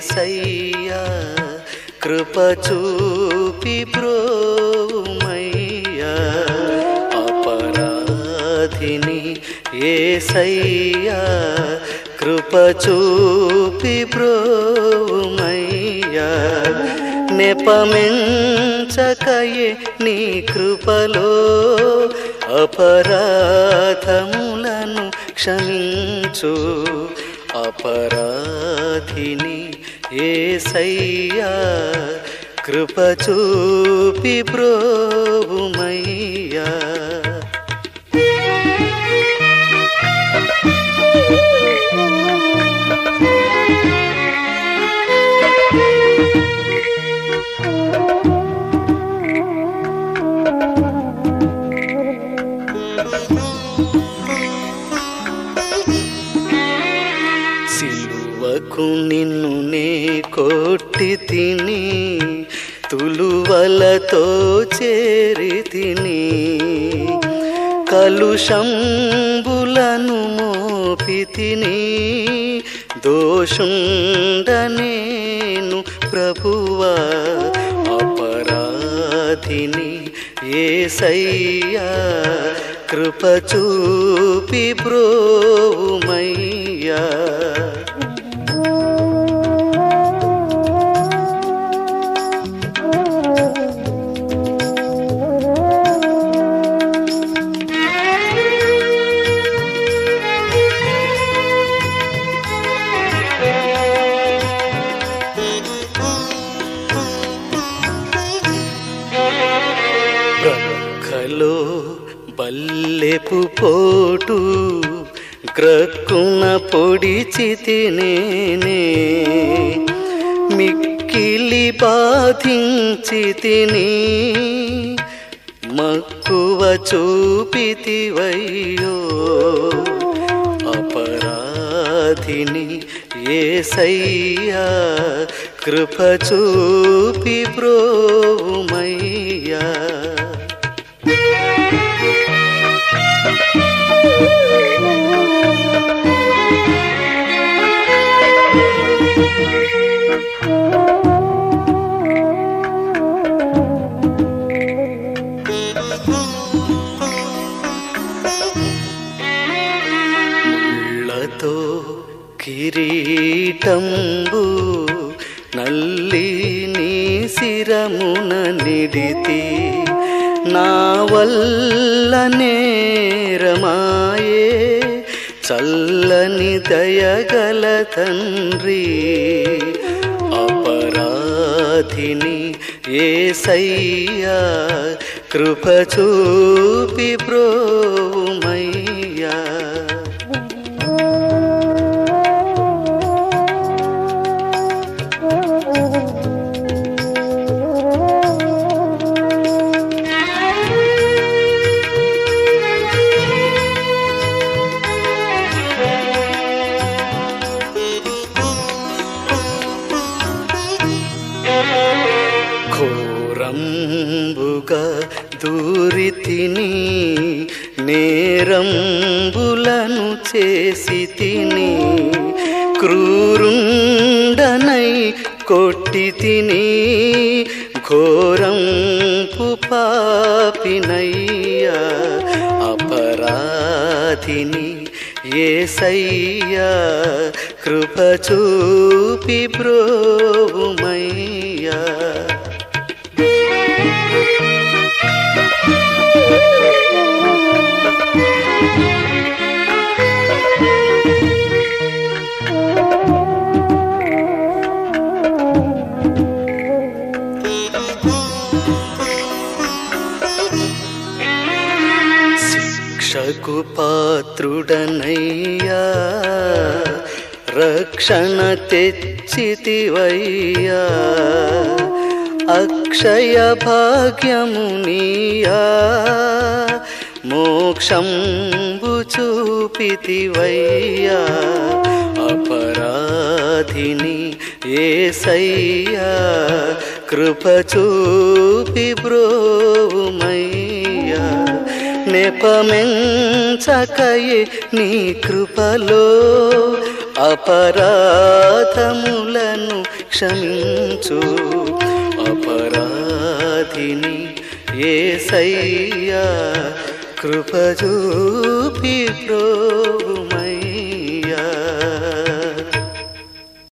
ఏసయ్యా కృప చూపి బ్రోమయ్యా అపరాధిని ఏసయ్యా కృప చూపి బ్రోమయ్యా నెపమెంచకయే నీ కృపలో అపరాధములను క్షమించు అపరాధిని ఏసయ్యా కృప చూపి బ్రోవుమయ్యా సిలువకు నిన్ను నే కొట్టి తిని తులువలతో చేరి తిని కలుషంబులను మోపి తిని దోషుండనేను ప్రభువా అపరాధిని ఏసయ్యా కృప చూపి బ్రోమయ్యా ప్రక్కలో బల్లెపు పోటు గ్రక్కున పొడిచి నేనే మిక్కిలి బాధించి తిని మక్కువ చూపితివయ్యో అపరాధిని ఏసయ్యా కృప చూపి బ్రోమయ్యా ముళ్ళతో కిరీటంబు నల్లి నీ శిరమున నిడితి నా వల్ల నేరమాయే చల్లని దయగల తండ్రి అపరాధిని ఏసయ్యా కృప చూపి బ్రోమయ్యా ఘోరంబుగా దూరి తిని నేరంబులను చేసి తిని క్రూరుండనై కొట్టి తిని ఘోరంపు పాపినయ్యా అపరాధిని ఏసయ్యా కృప చూపి బ్రోమయ్యా శిక్షకు పాత్రుడనయ్యా రక్షణ తెచ్చితివయ్యా అక్షయ భాగ్యమునియా మోక్షంబు చూపితివయ్యా అపరాధిని ఏసయ్యా కృప చూపి బ్రోమయ్యా నెపమెంచకయే నీ కృపలో అపరాధములను క్షమించు అపరాధిని ఏసయ్యా కృపజూపి ప్రోమయ్యా